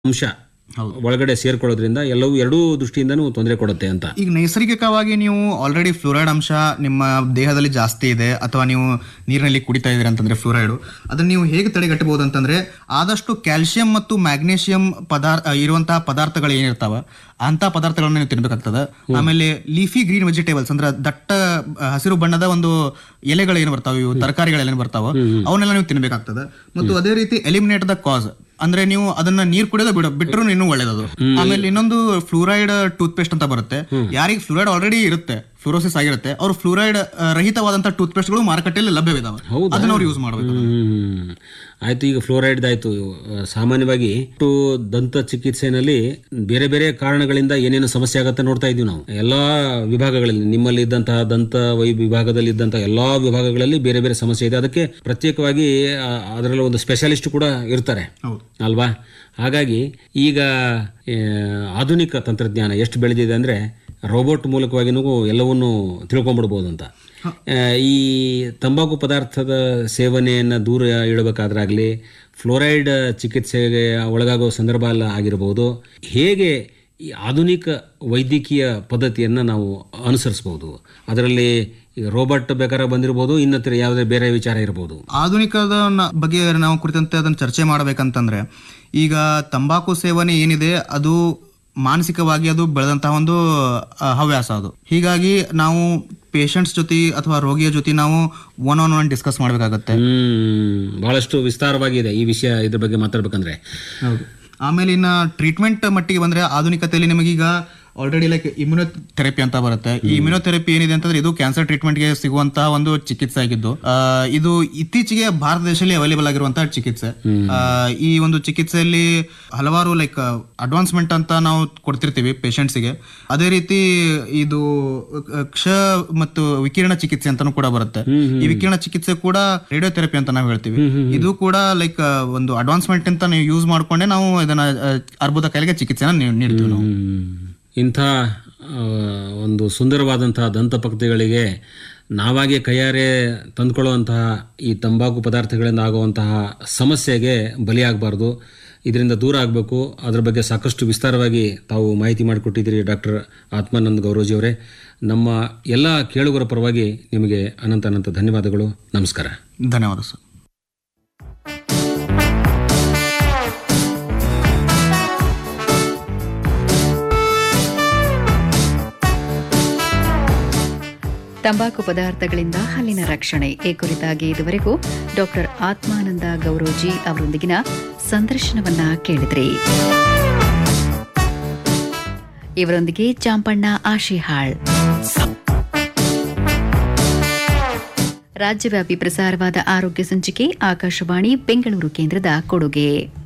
ಅಂಶ ಒಳಗಡೆ ಸೇರ್ಕೊಳ್ಳೋದ್ರಿಂದ ಎಲ್ಲವೂ ಎರಡೂ ದೃಷ್ಟಿಯಿಂದನೂ ತೊಂದರೆ ಕೊಡುತ್ತೆ ಅಂತ ಈಗ ನೈಸರ್ಗಿಕವಾಗಿ ನೀವು ಆಲ್ರೆಡಿ ಫ್ಲೋರೈಡ್ ಅಂಶ ನಿಮ್ಮ ದೇಹದಲ್ಲಿ ಜಾಸ್ತಿ ಇದೆ ಅಥವಾ ನೀವು ನೀರಿನಲ್ಲಿ ಕುಡಿತಾ ಇದ್ದೀರಿ ಅಂತಂದ್ರೆ ಫ್ಲೋರೈಡ್ ಅದನ್ನ ನೀವು ಹೇಗೆ ತಡೆಗಟ್ಟಬಹುದು ಅಂತಂದ್ರೆ ಆದಷ್ಟು ಕ್ಯಾಲ್ಸಿಯಂ ಮತ್ತು ಮ್ಯಾಗ್ನೇಷಿಯಂ ಪದಾರ್ಥ ಇರುವಂತಹ ಪದಾರ್ಥಗಳು ಏನಿರ್ತಾವ ಅಂತ ಪದಾರ್ಥಗಳನ್ನ ನೀವು ತಿನ್ಬೇಕಾಗ್ತದೆ ಆಮೇಲೆ ಲೀಫಿ ಗ್ರೀನ್ ವೆಜಿಟೇಬಲ್ಸ್ ಅಂದ್ರೆ ದಟ್ಟ ಆ, ಹಸಿರು ಬಣ್ಣದ ಒಂದು ಎಲೆಗಳು ಏನು ಬರ್ತಾವ ಇವು ತರಕಾರಿಗಳು ಏನು ಬರ್ತಾವ ಅವನ್ನೆಲ್ಲ ನೀವು ತಿನ್ಬೇಕಾಗ್ತದೆ ಮತ್ತು ಅದೇ ರೀತಿ ಎಲಿಮಿನೇಟ್ ದ ಕಾಸ್ ಅಂದ್ರೆ ನೀವು ಅದನ್ನ ನೀರ್ ಕುಡಿಯೋದು ಬಿಡ ಬಿಟ್ಟರು ಇನ್ನೂ ಒಳ್ಳೇದದು ಆಮೇಲೆ ಇನ್ನೊಂದು ಫ್ಲೂರೈಡ್ ಟೂತ್ ಪೇಸ್ಟ್ ಅಂತ ಬರುತ್ತೆ ಯಾರಿಗೆ ಫ್ಲೂರೈಡ್ ಆಲ್ರೆಡಿ ಇರುತ್ತೆ ಫ್ಲೂರೋಸಿಸ್ ಆಗಿರುತ್ತೆ ಅವ್ರು ಫ್ಲೂರೈಡ್ ರಹಿತವಾದಂತ ಟೂತ್ ಪೇಸ್ಟ್ಗಳು ಮಾರುಕಟ್ಟೆಯಲ್ಲಿ ಲಭ್ಯವಿದಾವೆ ಅದನ್ನ ಅವ್ರು ಯೂಸ್ ಮಾಡಬೇಕು ಹ್ಮ್ ಆಯ್ತು ಈಗ ಫ್ಲೋರೈಡ್ ಆಯ್ತು ಸಾಮಾನ್ಯವಾಗಿ ಒಟ್ಟು ದಂತ ಚಿಕಿತ್ಸೆನಲ್ಲಿ ಬೇರೆ ಬೇರೆ ಕಾರಣಗಳಿಂದ ಏನೇನು ಸಮಸ್ಯೆ ಆಗತ್ತೆ ನೋಡ್ತಾ ಇದೀವಿ ನಾವು ಎಲ್ಲಾ ವಿಭಾಗಗಳಲ್ಲಿ ನಿಮ್ಮಲ್ಲಿ ಇದ್ದಂತಹ ದಂತ ವೈ ವಿಭಾಗದಲ್ಲಿ ಇದ್ದಂತಹ ಎಲ್ಲಾ ವಿಭಾಗಗಳಲ್ಲಿ ಬೇರೆ ಬೇರೆ ಸಮಸ್ಯೆ ಇದೆ ಅದಕ್ಕೆ ಪ್ರತ್ಯೇಕವಾಗಿ ಆ, ಅದರಲ್ಲಿ ಒಂದು ಸ್ಪೆಷಲಿಸ್ಟ್ ಕೂಡ ಇರ್ತಾರೆ ಹೌದು ಅಲ್ವಾ ಹಾಗಾಗಿ ಈಗ ಆ, ಆಧುನಿಕ ತಂತ್ರಜ್ಞಾನ ಎಷ್ಟು ಬೆಳೆದಿದೆ ಅಂದರೆ ರೋಬೋಟ್ ಮೂಲಕವಾಗಿನೂ ಎಲ್ಲವನ್ನೂ ತಿಳ್ಕೊಂಬಿಡ್ಬೋದು ಅಂತ ಆ, ಈ ತಂಬಾಕು ಪದಾರ್ಥದ ಸೇವನೆಯನ್ನು ದೂರ ಇಡಬೇಕಾದ್ರಾಗಲಿ ಫ್ಲೋರೈಡ್ ಚಿಕಿತ್ಸೆಗೆ ಒಳಗಾಗೋ ಸಂದರ್ಭ ಎಲ್ಲ ಆಗಿರ್ಬೋದು ಹೇಗೆ ಈ ಆಧುನಿಕ ವೈದ್ಯಕೀಯ ಪದ್ಧತಿಯನ್ನು ನಾವು ಅನುಸರಿಸ್ಬೋದು ಅದರಲ್ಲಿ ಈಗ ರೋಬೋಟ್ ಬೇಕಾದ್ರೆ ಬಂದಿರ್ಬೋದು ಇನ್ನತ್ರ ಯಾವುದೇ ಬೇರೆ ವಿಚಾರ ಇರ್ಬೋದು ಆಧುನಿಕದ ನ- ಬಗ್ಗೆ ನಾವು ಕುರಿತಂತೆ ಅದನ್ನ ಚರ್ಚೆ ಮಾಡಬೇಕಂತಂದ್ರೆ ಈಗ ತಂಬಾಕು ಸೇವನೆ ಏನಿದೆ ಅದು ಮಾನಸಿಕವಾಗಿ ಅದು ಬೆಳೆದಂತಹ ಒಂದು ಆ, ಹವ್ಯಾಸ ಅದು ಹೀಗಾಗಿ ನಾವು ಪೇಷಂಟ್ಸ್ ಜೊತೆ ಅಥವಾ ರೋಗಿಯ ಜೊತೆ ನಾವು ಒನ್ ಆನ್ ಒನ್ ಡಿಸ್ಕಸ್ ಮಾಡಬೇಕಾಗತ್ತೆ ಹ್ಮ್ ಬಹಳಷ್ಟು ವಿಸ್ತಾರವಾಗಿದೆ ಈ ವಿಷಯ ಇದ್ರ ಬಗ್ಗೆ ಮಾತಾಡ್ಬೇಕಂದ್ರೆ ಹೌದು ಆಮೇಲೆ ಇನ್ನ ಟ್ರೀಟ್ಮೆಂಟ್ ಮಟ್ಟಿಗೆ ಬಂದ್ರೆ ಆಧುನಿಕತೆಯಲ್ಲಿ ನಿಮಗೀಗ ಆಲ್ರೆಡಿ ಲೈಕ್ ಇಮ್ಯುನೋಥೆರಪಿ ಅಂತ ಬರುತ್ತೆ ಈ ಇಮ್ಯುನೋಥೆರಪಿ ಏನಿದೆ ಅಂತಂದ್ರೆ ಇದು ಕ್ಯಾನ್ಸರ್ ಟ್ರೀಟ್ಮೆಂಟ್ಗೆ ಸಿಗುವಂತಹ ಒಂದು ಚಿಕಿತ್ಸೆ ಆಗಿದ್ದು ಆ, ಇದು ಇತ್ತೀಚೆಗೆ ಭಾರತ ದೇಶದಲ್ಲಿ ಅವೈಲೇಬಲ್ ಆಗಿರುವಂತಹ ಚಿಕಿತ್ಸೆ ಆ, ಈ ಒಂದು ಚಿಕಿತ್ಸೆಯಲ್ಲಿ ಹಲವಾರು ಲೈಕ್ ಅಡ್ವಾನ್ಸ್ಮೆಂಟ್ ಅಂತ ನಾವು ಕೊಡ್ತಿರ್ತೀವಿ ಪೇಷಂಟ್ಸ್ಗೆ ಅದೇ ರೀತಿ ಇದು ಅಹ್, ಕ್ಷ ಮತ್ತು ವಿಕಿರಣ ಚಿಕಿತ್ಸೆ ಅಂತಾನು ಕೂಡ ಬರುತ್ತೆ ಈ ವಿಕಿರಣ ಚಿಕಿತ್ಸೆ ಕೂಡ ರೇಡಿಯೋಥೆರಪಿ ಅಂತ ನಾವು ಹೇಳ್ತೀವಿ ಇದು ಕೂಡ ಲೈಕ್ ಒಂದು ಅಡ್ವಾನ್ಸ್ಮೆಂಟ್ ಅಂತ ನೀವು ಯೂಸ್ ಮಾಡ್ಕೊಂಡೆ ನಾವು ಇದನ್ನ ಅಹ್, ಅರ್ಬುದ ಕಾಯಿಲೆಗೆ ಚಿಕಿತ್ಸೆನ ನೀ- ನೀಡ್ತೀವಿ ನಾವು ಹ್ಮ್. ಇಂಥ ಆ, ಒಂದು ಸುಂದರವಾದಂತಹ ದಂತಪಕ್ತಿಗಳಿಗೆ ನಾವಾಗೆ ಕೈಯಾರೆ ತಂದ್ಕೊಳ್ಳುವಂತಹ ಈ ತಂಬಾಕು ಪದಾರ್ಥಗಳಿಂದ ಆಗುವಂತಹ ಸಮಸ್ಯೆಗೆ ಬಲಿಯಾಗಬಾರ್ದು ಇದರಿಂದ ದೂರ ಆಗಬೇಕು ಅದ್ರ ಬಗ್ಗೆ ಸಾಕಷ್ಟು ವಿಸ್ತಾರವಾಗಿ ತಾವು ಮಾಹಿತಿ ಮಾಡಿಕೊಟ್ಟಿದ್ದೀರಿ ಡಾಕ್ಟರ್ ಆತ್ಮಾನಂದ್ ಗೌರೋಜಿ ಅವರೇ ನಮ್ಮ ಎಲ್ಲ ಕೇಳುಗರ ಪರವಾಗಿ ನಿಮಗೆ ಅನಂತ ಅನಂತ ಧನ್ಯವಾದಗಳು ನಮಸ್ಕಾರ ಧನ್ಯವಾದ ಸರ್ ತಂಬಾಕು ಪದಾರ್ಥಗಳಿಂದ ಹಲ್ಲಿನ ರಕ್ಷಣೆ ಈ ಕುರಿತಾಗಿ ಇದುವರೆಗೂ ಡಾಕ್ಟರ್ ಆತ್ಮಾನಂದ ಗೌರೋಜಿ ಅವರೊಂದಿಗಿನ ಸಂದರ್ಶನವನ್ನ ಕೇಳಿದ್ರಿ ಇವರೊಂದಿಗೆ ಚಾಂಪಣ್ಣ ಆಶಿಹಾಳ್ ರಾಜ್ಯವ್ಯಾಪಿ ಪ್ರಸಾರವಾದ ಆರೋಗ್ಯ ಸಂಚಿಕೆ ಆಕಾಶವಾಣಿ ಬೆಂಗಳೂರು ಕೇಂದ್ರದ ಕೊಡುಗೆ